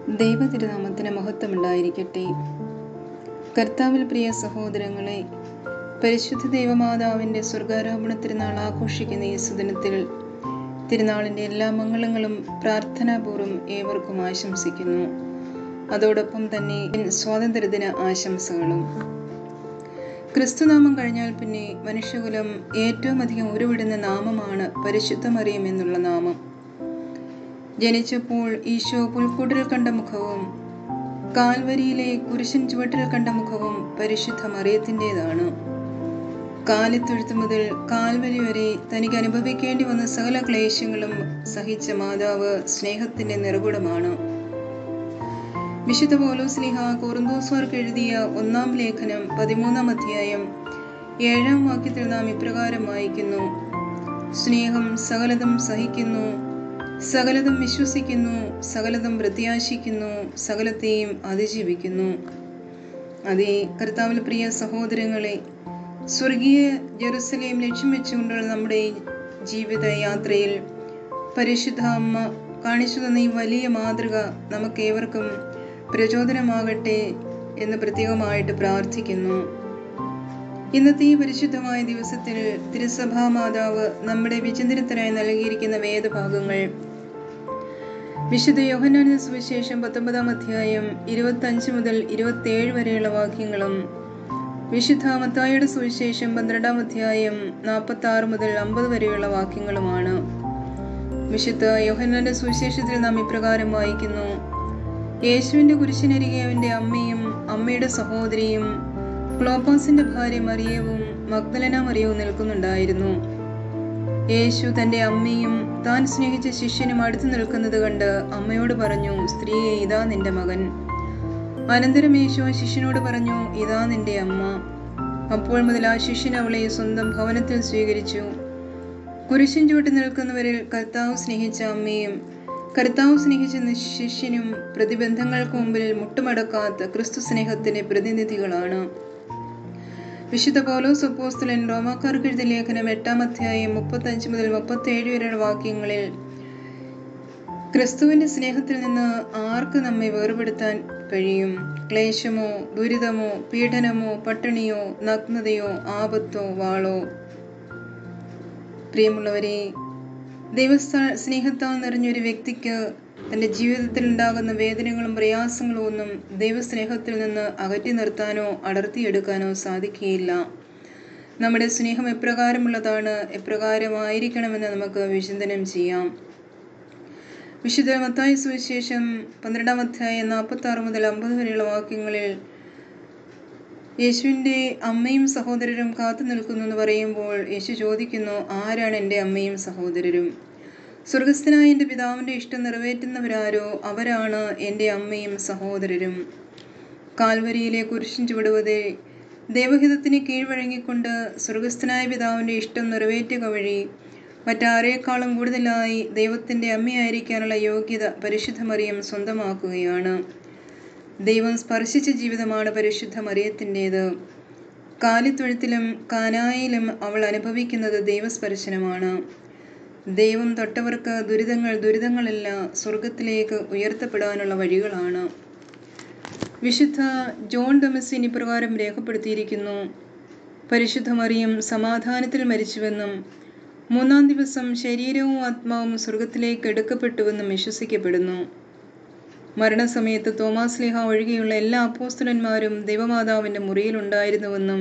ദൈവതിരുനാമത്തിന് മഹത്വമുണ്ടായിരിക്കട്ടെ കർത്താവിൽ പ്രിയ സഹോദരങ്ങളെ പരിശുദ്ധ ദൈവമാതാവിൻ്റെ സ്വർഗാരോപണ തിരുനാൾ ആഘോഷിക്കുന്ന ഈ സുദിനത്തിൽ തിരുനാളിൻ്റെ എല്ലാ മംഗളങ്ങളും പ്രാർത്ഥനാപൂർവ്വം ഏവർക്കും ആശംസിക്കുന്നു അതോടൊപ്പം തന്നെ സ്വാതന്ത്ര്യദിന ആശംസകളും ക്രിസ്തുനാമം കഴിഞ്ഞാൽ പിന്നെ മനുഷ്യകുലം ഏറ്റവും അധികം ഉരുവിടുന്ന നാമമാണ് പരിശുദ്ധ മറിയം എന്നുള്ള നാമം ജനിച്ചപ്പോൾ ഈശോ പുൽക്കൂട്ടിൽ കണ്ട മുഖവും കാൽവരിയിലെ കുരിശൻ ചുവട്ടിൽ കണ്ട മുഖവും പരിശുദ്ധ മറിയത്തിൻ്റെതാണ് കാലിത്തൊഴുത്ത് മുതൽ കാൽവരി വരെ തനിക്ക് അനുഭവിക്കേണ്ടി വന്ന സകല ക്ലേശങ്ങളും സഹിച്ച മാതാവ് സ്നേഹത്തിന്റെ നിറകുടമാണ് വിശുദ്ധ പോലോസ്ലിഹ കോറുന്തോസ്വാർക്ക് എഴുതിയ ഒന്നാം ലേഖനം പതിമൂന്നാം അധ്യായം ഏഴാം വാക്യത്തിൽ നാം ഇപ്രകാരം വായിക്കുന്നു സ്നേഹം സകലതും സഹിക്കുന്നു സകലതും വിശ്വസിക്കുന്നു സകലതും പ്രത്യാശിക്കുന്നു സകലത്തെയും അതിജീവിക്കുന്നു അതേ കർത്താവിൽ പ്രിയ സഹോദരങ്ങളെ സ്വർഗീയ ജെറുസലേം ലക്ഷ്യം വെച്ചുകൊണ്ടുള്ള നമ്മുടെ ഈ ജീവിത യാത്രയിൽ പരിശുദ്ധ അമ്മ കാണിച്ചു തന്ന ഈ വലിയ മാതൃക നമുക്കേവർക്കും പ്രചോദനമാകട്ടെ എന്ന് പ്രത്യേകമായിട്ട് പ്രാർത്ഥിക്കുന്നു ഇന്നത്തെ ഈ പരിശുദ്ധമായ ദിവസത്തിൽ തിരുസഭാ മാതാവ് നമ്മുടെ വിചിന്തനത്തിനായി നൽകിയിരിക്കുന്ന വേദഭാഗങ്ങൾ വിശുദ്ധ യോഹന്നാന സുവിശേഷം പത്തൊമ്പതാം അധ്യായം ഇരുപത്തഞ്ച് മുതൽ ഇരുപത്തേഴ് വരെയുള്ള വാക്യങ്ങളും വിശുദ്ധ മത്തായുടെ സുവിശേഷം പന്ത്രണ്ടാം അധ്യായം നാൽപ്പത്തി ആറ് മുതൽ അമ്പത് വരെയുള്ള വാക്യങ്ങളുമാണ് വിശുദ്ധ യോഹന്നാന്റെ സുവിശേഷത്തിൽ നാം ഇപ്രകാരം വായിക്കുന്നു യേശുവിന്റെ കുരിശിനരികെ അവന്റെ അമ്മയും അമ്മയുടെ സഹോദരിയും ക്ലോപ്പാസിന്റെ ഭാര്യ മറിയവും മഗ്ദലന മറിയവും നിൽക്കുന്നുണ്ടായിരുന്നു യേശു തന്റെ അമ്മയും താൻ സ്നേഹിച്ച ശിഷ്യനും അടുത്തു നിൽക്കുന്നത് കണ്ട് അമ്മയോട് പറഞ്ഞു സ്ത്രീയെ ഇതാ നിന്റെ മകൻ അനന്തരം യേശു ആ ശിഷ്യനോട് പറഞ്ഞു ഇതാ നിന്റെ അമ്മ അപ്പോൾ മുതൽ ആ ശിഷ്യൻ അവളെ സ്വന്തം ഭവനത്തിൽ സ്വീകരിച്ചു കുരിശിൻ ചുവട്ട് നിൽക്കുന്നവരിൽ കർത്താവ് സ്നേഹിച്ച അമ്മയും കർത്താവ് സ്നേഹിച്ച ശിഷ്യനും പ്രതിബന്ധങ്ങൾക്ക് മുമ്പിൽ മുട്ടുമടക്കാത്ത ക്രിസ്തു സ്നേഹത്തിന്റെ പ്രതിനിധികളാണ് വിശുദ്ധ പൗലോസ് അപ്പോസ്തലൻ റോമാക്കാർക്ക് എഴുതിയ ലേഖനം എട്ടാം അധ്യായം മുപ്പത്തഞ്ച് മുതൽ മുപ്പത്തേഴ് വരെയുള്ള വാക്യങ്ങളിൽ ക്രിസ്തുവിന്റെ സ്നേഹത്തിൽ നിന്ന് ആർക്ക് നമ്മെ വേർപെടുത്താൻ കഴിയും ക്ലേശമോ ദുരിതമോ പീഡനമോ പട്ടിണിയോ നഗ്നതയോ ആപത്തോ വാളോ പ്രിയമുള്ളവരെ ദൈവസ്ഥ സ്നേഹത്താൽ നിറഞ്ഞൊരു വ്യക്തിക്ക് തൻ്റെ ജീവിതത്തിൽ ഉണ്ടാകുന്ന വേദനകളും പ്രയാസങ്ങളും ഒന്നും ദൈവസ്നേഹത്തിൽ നിന്ന് അകറ്റി നിർത്താനോ അടർത്തിയെടുക്കാനോ സാധിക്കുകയില്ല നമ്മുടെ സ്നേഹം എപ്രകാരമുള്ളതാണ് എപ്രകാരമായിരിക്കണമെന്ന് നമുക്ക് വിചിന്തനം ചെയ്യാം വിശുദ്ധ മത്തായ സുവിശേഷം പന്ത്രണ്ടാം അധ്യായം നാൽപ്പത്തി ആറ് മുതൽ അമ്പത് വരെയുള്ള വാക്യങ്ങളിൽ യേശുവിൻ്റെ അമ്മയും സഹോദരരും കാത്തു നിൽക്കുന്നു എന്ന് പറയുമ്പോൾ യേശു ചോദിക്കുന്നു ആരാണ് എൻ്റെ അമ്മയും സഹോദരരും സ്വർഗസ്ഥനായ എൻ്റെ പിതാവിൻ്റെ ഇഷ്ടം നിറവേറ്റുന്നവരാരോ അവരാണ് എൻ്റെ അമ്മയും സഹോദരരും കാൽവരിയിലെ കുരിശിൻ ചുവടുവതെ ദേവഹിതത്തിന് കീഴ്വഴങ്ങിക്കൊണ്ട് സ്വർഗസ്ഥനായ പിതാവിൻ്റെ ഇഷ്ടം നിറവേറ്റുക വഴി മറ്റാരേക്കാളും കൂടുതലായി ദൈവത്തിൻ്റെ അമ്മയായിരിക്കാനുള്ള യോഗ്യത പരിശുദ്ധ മറിയം സ്വന്തമാക്കുകയാണ് ദൈവം സ്പർശിച്ച ജീവിതമാണ് പരിശുദ്ധ മറിയത്തിൻ്റേത് കാലിത്തൊഴുത്തിലും കാനായിലും അവൾ അനുഭവിക്കുന്നത് ദൈവസ്പർശനമാണ് ദൈവം തൊട്ടവർക്ക് ദുരിതങ്ങൾ ദുരിതങ്ങളല്ല സ്വർഗത്തിലേക്ക് ഉയർത്തപ്പെടാനുള്ള വഴികളാണ് വിശുദ്ധ ജോൺ ഡൊമസിൻ ഇപ്രകാരം രേഖപ്പെടുത്തിയിരിക്കുന്നു പരിശുദ്ധ മറിയം സമാധാനത്തിൽ മരിച്ചുവെന്നും മൂന്നാം ദിവസം ശരീരവും ആത്മാവും സ്വർഗത്തിലേക്ക് എടുക്കപ്പെട്ടുവെന്നും വിശ്വസിക്കപ്പെടുന്നു മരണസമയത്ത് തോമാസ് ലിഹ ഒഴികെയുള്ള എല്ലാ അപ്പോസ്തലന്മാരും ദൈവമാതാവിൻ്റെ മുറിയിലുണ്ടായിരുന്നുവെന്നും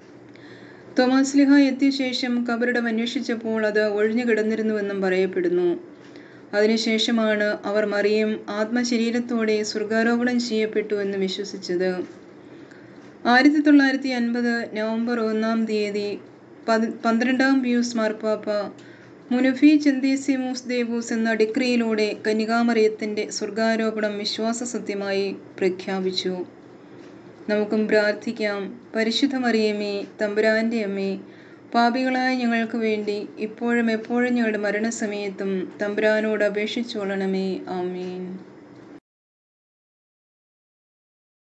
തോമാസ് ലിഹ എത്തിയ ശേഷം കബറിടം അന്വേഷിച്ചപ്പോൾ അത് ഒഴിഞ്ഞു കിടന്നിരുന്നുവെന്നും പറയപ്പെടുന്നു അതിനുശേഷമാണ് അവർ മറിയം ആത്മശരീരത്തോടെ സ്വർഗാരോപണം ചെയ്യപ്പെട്ടു എന്ന് വിശ്വസിച്ചത് ആയിരത്തി തൊള്ളായിരത്തി അൻപത് നവംബർ ഒന്നാം തീയതി പന്ത്രണ്ടാം പിയൂസ് മാർപ്പാപ്പ മുനുഫി ചന്തേസിമൂസ് ദേവൂസ് എന്ന ഡിക്രിയിലൂടെ കന്യകാമറിയത്തിൻ്റെ സ്വർഗാരോപണം വിശ്വാസസത്യമായി പ്രഖ്യാപിച്ചു നമുക്കും പ്രാർത്ഥിക്കാം പരിശുദ്ധ മറിയമേ തമ്പുരാൻ്റെ അമ്മേ പാപികളായ ഞങ്ങൾക്ക് വേണ്ടി ഇപ്പോഴും എപ്പോഴും ഞങ്ങളുടെ മരണസമയത്തും തമ്പുരാനോട് അപേക്ഷിച്ചോളണമേ ആമീൻ